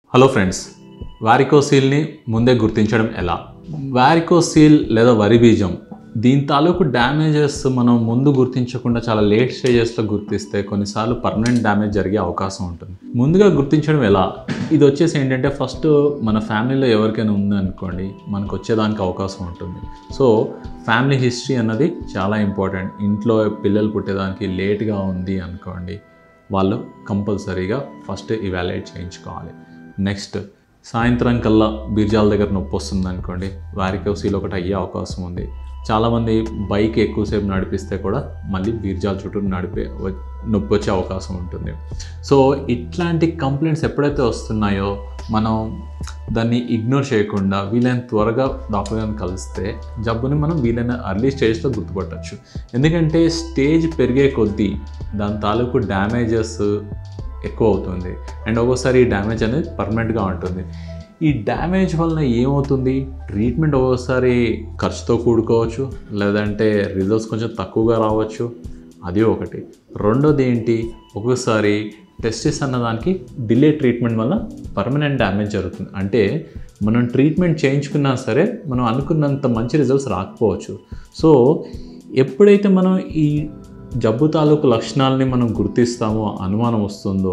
hello friends వారికోసీల్ని ముందే గుర్తించడం ఎలా వారికోసీల్ లేదా వరి బీజం దీని తాలూకు డ్యామేజెస్ మనం ముందు గుర్తించకుండా చాలా లేట్ స్టేజెస్లో గుర్తిస్తే కొన్నిసార్లు పర్మనెంట్ డ్యామేజ్ జరిగే అవకాశం ఉంటుంది ముందుగా గుర్తించడం ఎలా ఇది వచ్చేసి ఏంటంటే ఫస్ట్ మన ఫ్యామిలీలో ఎవరికైనా ఉందనుకోండి మనకు వచ్చేదానికి అవకాశం ఉంటుంది సో ఫ్యామిలీ హిస్టరీ అన్నది చాలా ఇంపార్టెంట్ ఇంట్లో పిల్లలు పుట్టేదానికి లేట్గా ఉంది అనుకోండి వాళ్ళు కంపల్సరీగా ఫస్ట్ ఇవాల్యుయేట్ చేయించుకోవాలి నెక్స్ట్ సాయంత్రం కల్లా బీర్జాల దగ్గర నొప్పి వస్తుంది అనుకోండి వారికోసీలు ఒకటి అయ్యే అవకాశం ఉంది చాలామంది బైక్ ఎక్కువసేపు నడిపిస్తే కూడా మళ్ళీ బీర్జాల చుట్టూ నడిపే వ- నొప్పి వచ్చే అవకాశం ఉంటుంది సో ఇట్లాంటి కంప్లైంట్స్ ఎప్పుడైతే వస్తున్నాయో మనం దాన్ని ఇగ్నోర్ చేయకుండా వీలైన త్వరగా డాక్టర్ గారిని కలిస్తే జబ్బుని మనం వీలైన అర్లీ స్టేజ్లో గుర్తుపట్టచ్చు ఎందుకంటే స్టేజ్ పెరిగే కొద్దీ దాని తాలూకు డ్యామేజెస్ ఎక్కువ అవుతుంది అండ్ ఒక్కోసారి ఈ డ్యామేజ్ అనేది పర్మనెంట్గా ఉంటుంది ఈ డ్యామేజ్ వలన ఏమవుతుంది ట్రీట్మెంట్ ఒక్కోసారి ఖర్చుతో కూడుకోవచ్చు లేదంటే రిజల్ట్స్ కొంచెం తక్కువగా రావచ్చు అది ఒకటి రెండోది ఏంటి ఒక్కోసారి టెస్టిస్ అన్నదానికి డిలే ట్రీట్మెంట్ వల్ల పర్మనెంట్ డ్యామేజ్ జరుగుతుంది అంటే మనం ట్రీట్మెంట్ చేయించుకున్నా సరే మనం అనుకున్నంత మంచి రిజల్ట్స్ రాకపోవచ్చు సో ఎప్పుడైతే మనం ఈ జబ్బు తాలూకు లక్షణాలని మనం గుర్తిస్తామో అనుమానం వస్తుందో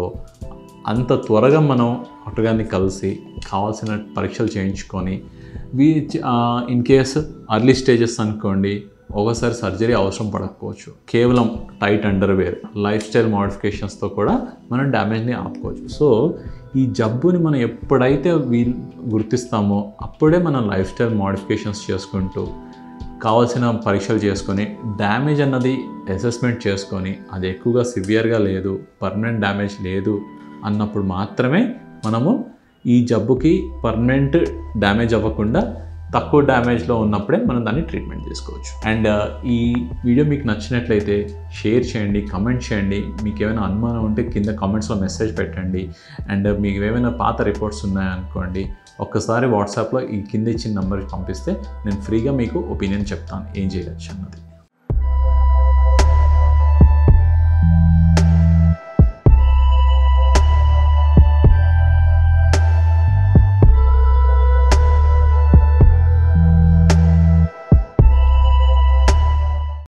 అంత త్వరగా మనం డాక్టర్ గారిని కలిసి కావాల్సిన పరీక్షలు చేయించుకొని we in case early stages అనుకోండి ఒకసారి సర్జరీ అవసరం పడకపోవచ్చు కేవలం టైట్ అండర్వేర్ లైఫ్ స్టైల్ మోడిఫికేషన్స్తో కూడా మనం డ్యామేజ్ని ఆపుకోవచ్చు సో ఈ జబ్బుని మనం ఎప్పుడైతే వీ గుర్తిస్తామో అప్పుడే మనం లైఫ్ స్టైల్ మోడిఫికేషన్స్ చేసుకుంటూ కావాల్సిన పరీక్షలు చేసుకొని డ్యామేజ్ అన్నది అసెస్మెంట్ చేసుకొని అది ఎక్కువగా సివియర్గా లేదు పర్మనెంట్ డ్యామేజ్ లేదు అన్నప్పుడు మాత్రమే మనము ఈ జబ్బుకి పర్మనెంట్ డ్యామేజ్ అవ్వకుండా తక్కువ డ్యామేజ్లో ఉన్నప్పుడే మనం దాన్ని ట్రీట్మెంట్ చేసుకోవచ్చు అండ్ ఈ వీడియో మీకు నచ్చినట్లయితే షేర్ చేయండి కమెంట్ చేయండి మీకు ఏమైనా అనుమానం ఉంటే కింద కామెంట్స్లో మెసేజ్ పెట్టండి అండ్ మీకు ఏమైనా పాత రిపోర్ట్స్ ఉన్నాయనుకోండి ఒక్కసారి వాట్సాప్లో ఈ కింద ఇచ్చిన నెంబర్కి పంపిస్తే నేను ఫ్రీగా మీకు ఒపీనియన్ చెప్తాను ఏం చేయొచ్చు అన్నది